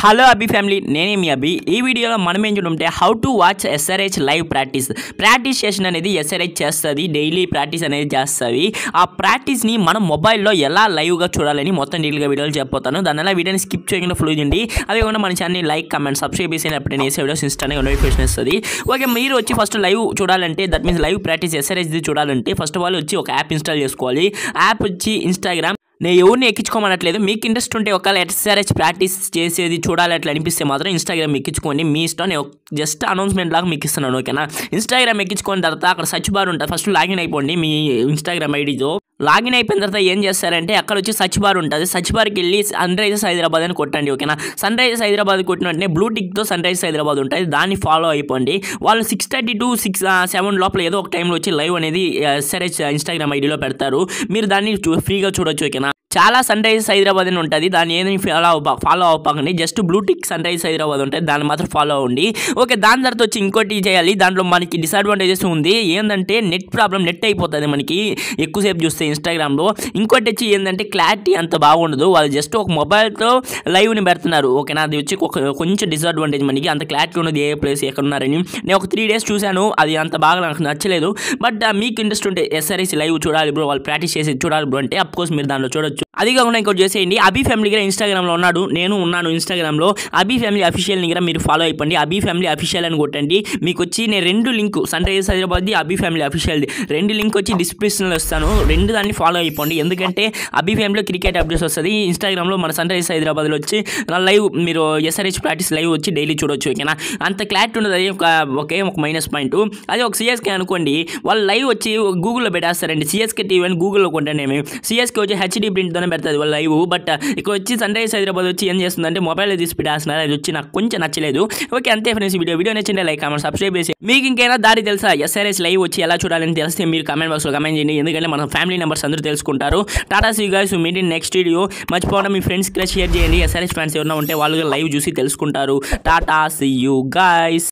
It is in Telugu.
హలో అభి ఫ్యామిలీ నేనే మీ అభి ఈ వీడియోలో మనం ఏం చూడంటే how to watch SRH live practice practice session అనేది ఎస్ఆర్హెచ్ చేస్తుంది డైలీ ప్రాక్టీస్ అనేది చేస్తుంది ఆ ప్రాక్టీస్ని మనం మొబైల్లో ఎలా లైవ్గా చూడాలని మొత్తం డీటెయిల్గా వీడియోలు చెప్పబోతాను దాని ఎలా వీడియోని స్కిప్ చేయకుండా ఫుల్ చేయండి అదే కాకుండా మన ఛానల్ లైక్ కమెంట్ సబ్స్క్రైబ్ చేసి ఎప్పుడు నేను వేసే వీడియోస్ ఇన్స్టానే నోటిఫికేషన్ వస్తుంది ఓకే మీరు వచ్చి ఫస్ట్ లైవ్ చూడాలంటే దట్ మీన్స్ లైవ్ ప్రాక్టీస్ ఎస్ఆర్హెచ్ది చూడాలంటే ఫస్ట్ ఆఫ్ ఆల్ వచ్చి ఒక యాప్ ఇన్స్టాల్ చేసుకోవాలి యాప్ వచ్చి ఇన్స్టాగ్రామ్ నేను ఎవరిని ఎక్కించుకోమనట్లేదు మీకు ఇంట్రెస్ట్ ఉంటే ఒకవేళ ఎస్ఆర్హెచ్ ప్రాక్టీస్ చేసేది చూడాలి అట్లా అనిపిస్తే మాత్రం ఇన్స్టాగ్రామ్ ఎక్కించుకోండి మీ ఇష్టం నేను జస్ట్ అనౌన్స్మెంట్ లాగా మీకు ఇస్తున్నాను ఓకేనా ఇన్స్టాగ్రామ్ ఎక్కించుకున్న తర్వాత అక్కడ సర్చ్ బార్ ఉంటుంది ఫస్ట్ లాగిన్ అయిపోండి మీ ఇన్స్టాగ్రామ్ ఐడితో లాగిన్ అయిపోయిన తర్వాత ఏం చేస్తారంటే అక్కడ వచ్చి సర్చ్ బార్ ఉంటుంది సర్చ్ బార్కి వెళ్ళి సన్ రైజర్స్ హైదరాబాద్ అని కొట్టండి ఓకేనా సన్ రైజర్స్ హైదరాబాద్ కొట్టిన వెంటనే బ్లూ టిక్తో సన్ రైజర్స్ హైదరాబాద్ ఉంటుంది దాన్ని ఫాలో అయిపోండి వాళ్ళు six thirty to six seven లోపల ఏదో ఒక టైంలో వచ్చి లైవ్ అనేది ఎస్ఆర్హెచ్ ఇన్స్టాగ్రామ్ ఐడిలో పెడతారు మీరు దాన్ని చూ- ఫ్రీగా చూడొచ్చు ఓకేనా చాలా సన్ రైజర్స్ హైదరాబాద్ అని ఉంటుంది దాన్ని ఏదైనా ఫాలో అవ్వ ఫాలో అవ్వకండి just blue tick Sunrisers Hyderabad ఉంటుంది దాన్ని మాత్రం ఫాలో అవ్వండి ఓకే దాని తర్వాత వచ్చి ఇంకోటి చేయాలి దాంట్లో మనకి డిసడ్వాంటేజెస్ ఉంది ఏంటంటే నెట్ ప్రాబ్లం నెట్ అయిపోతుంది మనకి ఎక్కువసేపు చూస్తే ఇన్స్టాగ్రామ్లో ఇంకోటి వచ్చి ఏంటంటే క్లారిటీ అంత బాగుండదు వాళ్ళు జస్ట్ ఒక మొబైల్తో లైవ్ని పెడుతున్నారు ఓకేనా అది వచ్చి ఒక కొంచెం డిసడ్వాంటేజ్ మనకి అంత క్లారిటీ ఉన్నది ఏ ప్లేస్ ఎక్కడ ఉన్నారని నేను ఒక త్రీ డేస్ చూశాను అది అంత బాగా నాకు నచ్చలేదు బట్ మీకు ఇంట్రెస్ట్ ఉంటే ఎస్ఆర్ఎస్ లైవ్ చూడాలి బ్రో వాళ్ళు ప్రాక్టీస్ చేసి చూడాలి బ్రో అంటే అఫ్ కోర్స్ మీరు దాంట్లో చూడొచ్చు అది కాకుండా ఇంకోటి చేసేయండి అబీ ఫ్యామిలీ కూడా ఇన్స్టాగ్రామ్లో ఉన్నాడు నేను ఉన్నాను ఇన్స్టాగ్రామ్లో అబీ ఫ్యామిలీ అఫీషియల్ దగ్గర మీరు ఫాలో అయిపోండి అబీ ఫ్యామిలీ అఫీషియల్ అని కొట్టండి మీకు వచ్చి నేను రెండు లింక్ సన్ రైజర్స్ హైదరాబాద్ది అబీ ఫ్యామిలీ అఫీషియల్ది రెండు లింక్ వచ్చి డిస్క్రిప్షన్లో ఇస్తాను రెండు దాన్ని ఫాలో అయిపోండి ఎందుకంటే అబీ ఫ్యామిలీలో క్రికెట్ అప్డేట్స్ వస్తుంది ఇన్స్టాగ్రామ్లో మన సన్ రైజర్స్ హైదరాబాద్లో వచ్చి లైవ్ మీరు ఎస్ఆర్హెచ్ ప్రాక్టీస్ లైవ్ వచ్చి డైలీ చూడొచ్చు ఓకేనా అంత క్లారిటీ ఉండదు అది ఒక ఒకే ఒక మైనస్ పాయింట్ అదే ఒక సిఎస్కే అనుకోండి వాళ్ళు లైవ్ వచ్చి గూగుల్లో పెట్టేస్తారండి సిఎస్కే టీవీ అని గూగుల్లో కొంటాను మేము సిఎస్కే వచ్చి హెచ్డి ప్రింట్తోనే పెడుతుంది వాళ్ళు లైవ్ బట్ ఇక్కడ వచ్చి సన్ రైజ్ హైదరాబాద్ వచ్చి ఏం చేస్తుందంటే మొబైల్ తీసి పెట్టేస్తున్నారు అది వచ్చి నాకు కొంచెం నచ్చలేదు ఓకే అంతే ఫ్రెండ్స్ ఈ వీడియో వీడియో నచ్చింటే లైక్ కామెంట్ సబ్స్క్రైబ్ చేసి మీకు ఇంకైనా దారి తెలుసా ఎస్ఆర్ఎస్ లైవ్ వచ్చి ఎలా చూడాలని తెలిస్తే మీరు కామెంట్ బాక్స్లో కమెంట్ చేయండి ఎందుకంటే మన ఫ్యామిలీ మెంబర్స్ అందరూ తెలుసుకుంటారు tata see guys meet in next video మర్చిపోవడం మీ ఫ్రెండ్స్కి షేర్ చేయండి ఎస్ఆర్ఎస్ ఫ్యాన్స్ ఎవరైనా ఉంటే వాళ్ళు లైవ్ చూసి తెలుసుకుంటారు టాటా సీ యూ గైస్